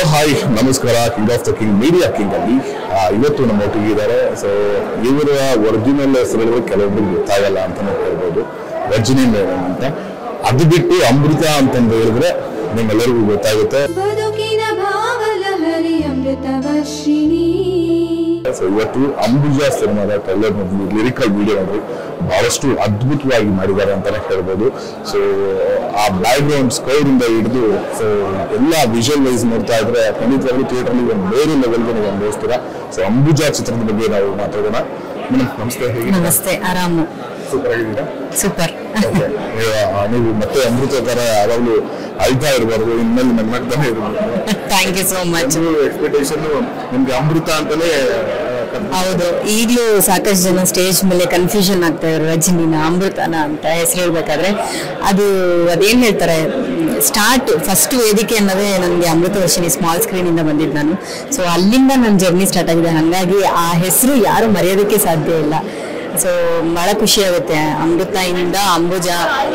Hi ನಮಸ್ಕಾರ king of the king media king ಅಲ್ಲಿ ಆ, ಇವತ್ತು ನಮ್ಮ ಒಟ್ಟಿಗೆ ಇದ್ದಾರೆ ಸೊ ಇವರ ಒರಿಜಿನಲ್ ಹೆಸರುಗಳು ಕೆಲವೊಬ್ರಿಗೆ ಗೊತ್ತಾಗಲ್ಲ ಅಂತಾನೆ ಹೇಳ್ಬೋದು ರಜನಿ ಮೇಡಮ್ ಅಂತ ಅದು ಬಿಟ್ಟು ಅಮೃತ ಅಂತಂದು ಹೇಳಿದ್ರೆ ನಿಮ್ಮೆಲ್ಲರಿಗೂ ಗೊತ್ತಾಗುತ್ತೆ ಬದುಕಿನ ಭಾವಲಹರಿ ಅಮೃತವರ್ಷಿಣಿ ಸೊ ಇವತ್ತು ಅಂಬುಜಾ ಸಿನಿಮಾದ ಟ್ರೈಲರ್ ನೋಡಿ ಲಿರಿಕಲ್ ವಿಡಿಯೋ ನೋಡಿ ಬಹಳಷ್ಟು ಅದ್ಭುತವಾಗಿ ಮಾಡಿದ್ದಾರೆ ಅಂತಾನೆ ಹೇಳ್ಬೋದು ಸೊ ಆ ಬ್ಯಾಕ್ ಗ್ರೌಂಡ್ ಸ್ಕೋರ್ ಇಂದ ಹಿಡಿದು ಸೊ ಎಲ್ಲ ವಿಜುವಲ್ ವೈಸ್ ನೋಡ್ತಾ ಇದ್ರೆ ಖಂಡಿತವಾಗ್ಲೂ ಥಿಯೇಟರ್ ಅಲ್ಲಿ ಒಂದು ಬೇರೆ ಲೆವೆಲ್ಗೆ ನೀವು ಅನುಭವಿಸ್ತೀರಾ ಸೊ ಅಂಬುಜಾ ಚಿತ್ರದ ಬಗ್ಗೆ ನಾವು ಮಾತಾಡೋಣ ಮೇಡಮ್ ನಮಸ್ತೆ ಹೇಗೆ ನಮಸ್ತೆ ಆರಾಮು ಸೂಪರ್ ಆಗಿದ್ದೀರಾ ಸೂಪರ್ Okay. ನೀವು- ನೀವು ಮತ್ತೆ ಅಮೃತ ತರ ಯಾವಾಗಲೂ ಅಳ್ತಾ ಇರಬಾರ್ದು ಇನ್ಮೇಲೆ ನಗ್ನಾಗ್ತಾನೆ ಇರಬೇಕು thank you so much expectation ನಿಮ್ಗೆ ಅಮೃತ ಅಂತಾನೆ ಆ, ಹೌದು ಈಗಲೂ ಸಾಕಷ್ಟು ಜನ ಸ್ಟೇಜ್ ಮೇಲೆ ಕನ್ಫ್ಯೂಷನ್ ಆಗ್ತಾ ಇದ್ರು ರಜನಿನ ಅಮೃತನ ಅಂತ ಹೆಸರು ಹೇಳ್ಬೇಕಾದ್ರೆ ಅದು ಅದೇನ್ ಹೇಳ್ತಾರೆ ಸ್ಟಾರ್ಟ್ ಫಸ್ಟ್ ವೇದಿಕೆ ಅನ್ನೋದೇ ನನಗೆ ಅಮೃತ ವರ್ಷಿಣಿ ಸ್ಮಾಲ್ ಸ್ಕ್ರೀನ್ ಇಂದ ಬಂದಿದ್ದು ನಾನು ಸೊ ಅಲ್ಲಿಂದ ನನ್ನ ಜರ್ನಿ ಸ್ಟಾರ್ಟ್ ಆಗಿದೆ ಹಾಗಾಗಿ ಆ ಹೆಸರು ಯಾರು ಮರೆಯೋದಕ್ಕೆ ಸಾಧ್ಯ ಇಲ್ಲ ಸೊ ಬಹಳ ಖುಷಿ ಆಗುತ್ತೆ ಅಮೃತ ಇಂದ ಅಂಬುಜಾ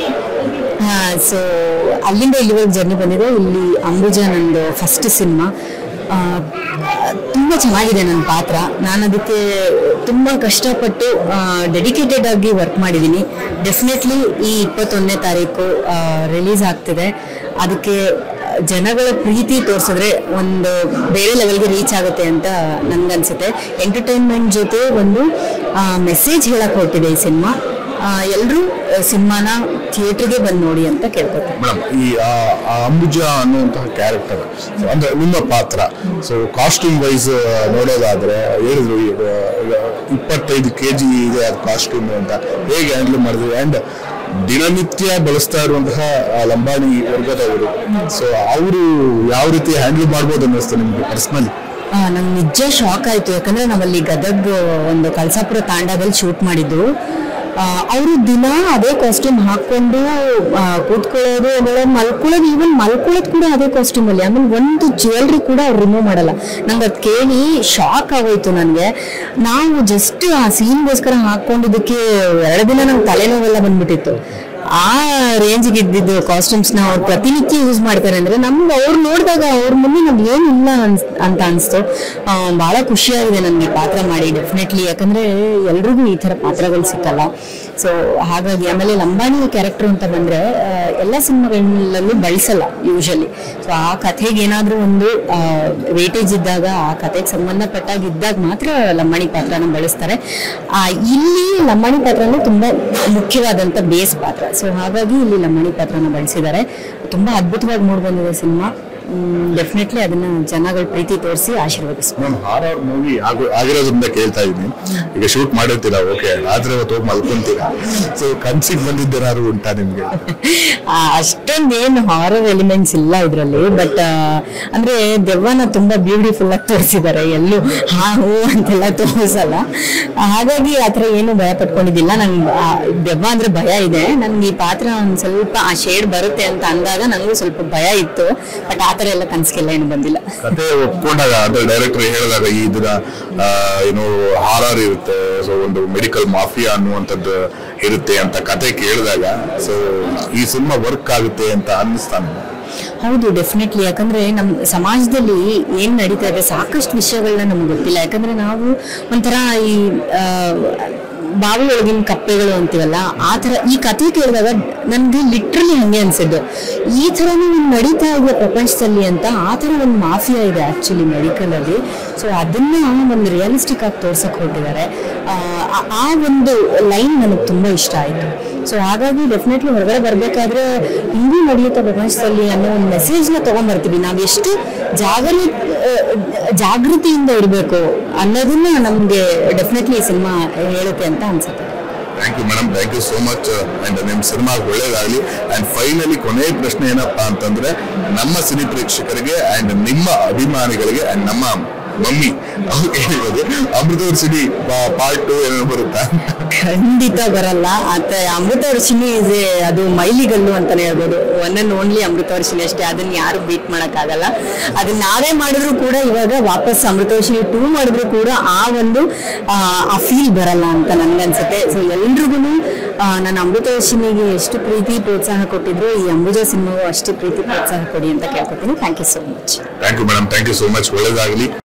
ಸೊ ಅಲ್ಲಿಂದ ಇಲ್ಲಿವರೆಗೆ ಜರ್ನಿ ಬಂದಿದೆ ಇಲ್ಲಿ ಅಂಬುಜಾ ನಂದು ಫಸ್ಟ್ ಸಿನಿಮಾ ತುಂಬ ಚೆನ್ನಾಗಿದೆ ನನ್ನ ಪಾತ್ರ ನಾನು ಅದಕ್ಕೆ ತುಂಬ ಕಷ್ಟಪಟ್ಟು ಡೆಡಿಕೇಟೆಡ್ ಆಗಿ ವರ್ಕ್ ಮಾಡಿದ್ದೀನಿ ಡೆಫಿನೆಟ್ಲಿ ಈ ಇಪ್ಪತ್ತೊಂದನೇ ತಾರೀಕು ರಿಲೀಸ್ ಆಗ್ತಿದೆ ಅದಕ್ಕೆ ಜನಗಳ ಪ್ರೀತಿ ತೋರಿಸಿದ್ರೆ ಒಂದು ಬೇರೆ ಲೆವೆಲ್ಗೆ ರೀಚ್ ಆಗುತ್ತೆ ಅಂತ ನನ್ಗನ್ಸುತ್ತೆ ಎಂಟರ್ಟೈನ್ಮೆಂಟ್ ಜೊತೆ ಒಂದು ಮೆಸೇಜ್ ಹೇಳಕ್ ಹೊರಟಿದೆ ಈ ಸಿನಿಮಾ ಎಲ್ಲರೂ ಸಿನಿಮಾನ ಥಿಯೇಟ್ರಿಗೆ ಬಂದು ನೋಡಿ ಅಂತ ಕೇಳ್ಕೊತೀನಿ ಮೇಡಮ್ ಈ ಆ, ಆ ಅಂಬುಜಾ ಅನ್ನುವಂತಹ ಕ್ಯಾರೆಕ್ಟರ್ ಅಂದ್ರೆ ನಿಮ್ಮ ಪಾತ್ರ ಸೊ ಕಾಸ್ಟ್ಯೂಮ್ ವೈಸ್ ನೋಡೋದಾದ್ರೆ ಹೇಳಿದ್ರು ಈಗ ಈಗ ಇಪ್ಪತ್ತೈದು ಕೆ ಜಿ ಇದೆ ಅದು ಕಾಸ್ಟ್ಯೂಮ್ ಅಂತ ಹೇಗೆ ಹ್ಯಾಂಡಲ್ ಮಾಡಿದ್ವಿ ಅಂಡ್ ದಿನನಿತ್ಯ ಬಳಸ್ತಾ ಇರುವಂತಹ ಆ ಲಂಬಾಣಿ ವರ್ಗದವರು ಸೊ ಅವರು ಯಾವ ರೀತಿ ಹ್ಯಾಂಡಲ್ ಮಾಡ್ಬೋದು ಅನ್ನಿಸ್ತು ನಿಮ್ಗೆ ಪರ್ಸ್ನಲಿ ನಂಗೆ ನಿಜ ಶಾಕ್ ಆಯ್ತು ಯಾಕಂದ್ರೆ ನಾವಲ್ಲಿ ಗದಗ್ ಒಂದು ಕಳಸಾಪುರ ತಾಂಡದಲ್ಲಿ ಶೂಟ್ ಮಾಡಿದ್ದು ಅವರು ದಿನ ಅದೇ ಕಾಸ್ಟ್ಯೂಮ್ ಹಾಕೊಂಡು ಆ, ಕೂತ್ಕೊಳ್ಳೋದು ಆಮೇಲೆ ಮಲ್ಕೊಳ್ಳೋದು ಈವನ್ ಮಲ್ಕೊಳ್ಳೋದು ಕೂಡ ಅದೇ ಕಾಸ್ಟ್ಯೂಮ್ ಅಲ್ಲಿ ಆಮೇಲೆ ಒಂದು ಜ್ಯುವೆಲ್ರಿ ಕೂಡ ಅವ್ರು ರಿಮೂವ್ ಮಾಡಲ್ಲ ನಂಗೆ ಅದು ಕೇಳಿ ಶಾಕ್ ಆಗೋಯ್ತು ನನಗೆ ನಾವು ಜಸ್ಟ್ ಆ ಸೀನ್ಗೋಸ್ಕರ ಹಾಕೊಂಡಿದ್ದಕ್ಕೆ ಎರಡು ದಿನ ನಂಗೆ ತಲೆನೋವೆಲ್ಲ ಬಂದ್ಬಿಟ್ಟಿತ್ತು ಆ ರೇಂಜ್ಗೆ ಇದ್ದಿದ್ದು ಕಾಸ್ಟ್ಯೂಮ್ಸ್ ನ ಅವ್ರು ಪ್ರತಿನಿತ್ಯ ಯೂಸ್ ಮಾಡ್ತಾರೆ ಅಂದ್ರೆ ನಮ್ಗೆ ಅವ್ರು ನೋಡಿದಾಗ ಅವ್ರ ಮುಂದೆ ನಮ್ಗೆ ಏನಿಲ್ಲ ಅನ್ಸ್ ಅಂತ ಅನ್ಸ್ತು ಆ, ಬಹಳ ಖುಷಿಯಾಗಿದೆ ನನಗೆ ಪಾತ್ರ ಮಾಡಿ ಡೆಫಿನೆಟ್ಲಿ ಯಾಕಂದ್ರೆ ಎಲ್ರಿಗೂ ಈ ತರ ಪಾತ್ರಗಳು ಸಿಕ್ಕಲ್ಲ ಸೊ ಹಾಗಾಗಿ ಆಮೇಲೆ ಲಂಬಾಣಿ ಕ್ಯಾರೆಕ್ಟರ್ ಅಂತ ಬಂದ್ರೆ ಆ, ಎಲ್ಲ ಸಿನಿಮಾಗಳಲ್ಲೂ ಬಳಸಲ್ಲ ಯೂಶಲಿ ಸೊ ಆ ಕಥೆಗೆ ಏನಾದ್ರೂ ಒಂದು ವೇಟೇಜ್ ಇದ್ದಾಗ ಆ ಕಥೆಗೆ ಸಂಬಂಧಪಟ್ಟಾಗ ಇದ್ದಾಗ ಮಾತ್ರ ಲಂಬಾಣಿ ಪಾತ್ರನ ಬಳಸ್ತಾರೆ ಆ, ಇಲ್ಲಿ ಲಂಬಾಣಿ ಪಾತ್ರನೂ ತುಂಬಾ ಮುಖ್ಯವಾದಂತ ಬೇಸ್ ಪಾತ್ರ ಸೊ ಹಾಗಾಗಿ ಇಲ್ಲಿ ಲಂಬಾಣಿ ಪಾತ್ರನ ಬಳಸಿದ್ದಾರೆ ತುಂಬಾ ಅದ್ಭುತವಾಗಿ ಮೂಡ್ ಬಂದಿದೆ ಸಿನಿಮಾ ಡೆಫಿನೆಟ್ಲಿ ಅದನ್ನ ಜನಗಳ ಪ್ರೀತಿ ತೋರಿಸಿ ಆಶೀರ್ವದಿಸ್ಬೋದು ನಾನು ಹಾರರ್ ಮೂವಿ ಆಗಿರೋದ್ರಿಂದ ಕೇಳ್ತಾ ಇದ್ದೀನಿ ಈಗ ಶೂಟ್ ಮಾಡಿರ್ತೀರಾ ಓಕೆ ಆದ್ರೆ ಇವತ್ತು ಹೋಗಿ ಮಲ್ಕೊಂತೀರಾ ಸೊ ಕನ್ಸಿಗೆ ಬಂದಿದ್ದೇನಾದ್ರು ಉಂಟಾ ನಿಮ್ಗೆ ಆ, ಅಷ್ಟೊಂದೇನು ಹಾರರ್ ಎಲಿಮೆಂಟ್ಸ್ ಇಲ್ಲ ಇದರಲ್ಲಿ ಬಟ್ ಅಂದ್ರೆ ದೆವ್ವನ ತುಂಬಾ ಬ್ಯೂಟಿಫುಲ್ ಆಗಿ ತೋರಿಸಿದ್ದಾರೆ ಎಲ್ಲೂ ಹಾ ಹೂ ಅಂತೆಲ್ಲ ತೋರಿಸಲ್ಲ ಹಾಗಾಗಿ ಆತರ ಏನು ಭಯ ಪಟ್ಕೊಂಡಿದ್ದಿಲ್ಲ ನಂಗೆ ಆ, ದೆವ್ವ ಅಂದ್ರೆ ಭಯ ಇದೆ ನನ್ಗೆ ಈ ಪಾತ್ರ ಒಂದ್ ಸ್ವಲ್ಪ ಆ ಶೇಡ್ ಬರುತ್ತೆ ಅಂತ ಅಂದಾಗ ನನಗೂ ಸ್ವಲ್ಪ ಭಯ ಇತ್ತು ಬಟ್ ಆತರ ಎಲ್ಲ ಕನ್ಸ್ಗೆಲ್ಲ ಏನು ಬಂದಿಲ್ಲ ಕತೆ ಒಪ್ಕೊಂಡಾಗ ಅಂದ್ರೆ ಡೈರೆಕ್ಟರ್ ಹೇಳಿದಾಗ ಈ ದಿನ ಆ, ಏನು ಹಾರರ್ ಇರುತ್ತೆ ಸೊ ಒಂದು ಮೆಡಿಕಲ್ ಮಾಫಿಯಾ ಅನ್ನುವಂಥದ್ದು ಇರುತ್ತೆ ಅಂತ ಕತೆ ಕೇಳಿದಾಗ ಸೊ ಈ ಸಿನಿಮಾ ವರ್ಕ್ ಆಗುತ್ತೆ ಅಂತ ಅನ್ನಿಸ್ತಾನೆ ಹೌದು ಡೆಫಿನೆಟ್ಲಿ ಯಾಕಂದ್ರೆ ನಮ್ಮ ಸಮಾಜದಲ್ಲಿ ಏನ್ ನಡೀತಾ ಇದೆ ಸಾಕಷ್ಟು ವಿಷಯಗಳನ್ನ ನಮ್ಗೆ ಗೊತ್ತಿಲ್ಲ ಯಾಕಂದ್ರೆ ನಾವು ಒಂಥರ ಈ ಆ, ಬಾವಿ ಒಳಗಿನ ಕಪ್ಪೆಗಳು ಅಂತೀವಲ್ಲ ಆ ತರ ಈ ಕಥೆ ಕೇಳಿದಾಗ ನನ್ಗೆ ಲಿಟ್ರಲಿ ಹಂಗೆ ಅನ್ಸಿದ್ದು ಈ ಥರನೂ ಒಂದು ನಡೀತಾ ಇದೆ ಪ್ರಪಂಚದಲ್ಲಿ ಅಂತ ಆ ಥರ ಒಂದು ಮಾಫಿಯಾ ಇದೆ ಆಕ್ಚುಲಿ ಮೆಡಿಕಲ್ ಅಲ್ಲಿ ಸೊ ಅದನ್ನ ಒಂದು ರಿಯಲಿಸ್ಟಿಕ್ ಆಗಿ ತೋರ್ಸಕ್ ಹೊರಟಿದ್ದಾರೆ ಆ- ಆ ಒಂದು ಲೈನ್ ನನಗೆ ತುಂಬಾ ಇಷ್ಟ ಆಯ್ತು ಸೊ ಹಾಗಾಗಿ ಡೆಫಿನೆಟ್ಲಿ ಹೊರಗಡೆ ಬರ್ಬೇಕಾದ್ರೆ ಹಿಂಗೂ ನಡೆಯುತ್ತೆ ಪ್ರಪಂಚದಲ್ಲಿ ಅನ್ನೋ ಒಂದು ಮೆಸೇಜ್ನ ತಗೊಂಡ್ಬರ್ತೀವಿ ನಾವು ಎಷ್ಟು ಜಾಗರಿ ಆ, ಜಾಗೃತಿಯಿಂದ ಇರಬೇಕು ಅನ್ನೋದನ್ನ ನಮಗೆ ಡೆಫಿನೆಟ್ಲಿ ಈ ಸಿನಿಮಾ ಹೇಳುತ್ತೆ ಅಂತ ಅನ್ಸುತ್ತೆ thank you madam thank you so much and ನಿಮ್ಮ ಸಿನಿಮಾ ಒಳ್ಳೇದಾಗಲಿ ಅಂಡ್ ಫೈನಲಿ ಕೊನೆಯ ಪ್ರಶ್ನೆ ಏನಪ್ಪಾ ಅಂತಂದ್ರೆ ನಮ್ಮ ಸಿನಿ ಪ್ರೇಕ್ಷಕರಿಗೆ ಅಂಡ್ ನಿಮ್ಮ ಅಭಿಮಾನಿಗಳಿಗೆ ಅಂಡ್ ನಮ್ಮ ಮಮ್ಮಿ ಅವ್ರಿಗೆ ಹೇಳಿರೋದು ಅಮೃತವರ್ ಸಿನಿ ಪಾರ್ಟ್ ಟು ಏನೇನು ಬರುತ್ತಾ ಖಂಡಿತ ಬರಲ್ಲ ಆತ ಅಮೃತ ವರ್ಷಿಣಿ is a- ಅದು ಮೈಲಿಗಲ್ಲು ಅಂತಾನೆ ಹೇಳ್ಬೋದು one and only Amrutha Varshini ಅಷ್ಟೇ ಅದನ್ನ ಯಾರು ಬೀಟ್ ಆಗಲ್ಲ ಅದನ್ನ ನಾವೇ ಮಾಡಿದ್ರು ಕೂಡ ಇವಾಗ ವಾಪಸ್ ಅಮೃತ ವರ್ಷಿಣಿ ಟೂ ಮಾಡಿದ್ರು ಕೂಡ ಆ ಒಂದು ಆ, ಆ ಫೀಲ್ ಬರಲ್ಲ ಅಂತ ನನ್ಗನ್ಸುತ್ತೆ ಸೊ ಎಲ್ರಿಗೂ ಆ, ನನ್ನ ಅಮೃತವರ್ಷಿನಿಗೆ ಎಷ್ಟು ಪ್ರೀತಿ ಪ್ರೋತ್ಸಾಹ ಕೊಟ್ಟಿದ್ರು ಈ ಅಂಬುಜಾ ಸಿನಿಮಾಗೂ ಅಷ್ಟೇ ಪ್ರೀತಿ ಪ್ರೋತ್ಸಾಹ ಕೊಡಿ ಅಂತ ಕೇಳ್ಕೊತೀನಿ thank you so much thank you madam thank you so much ಒಳ್ಳೇದಾಗಲಿ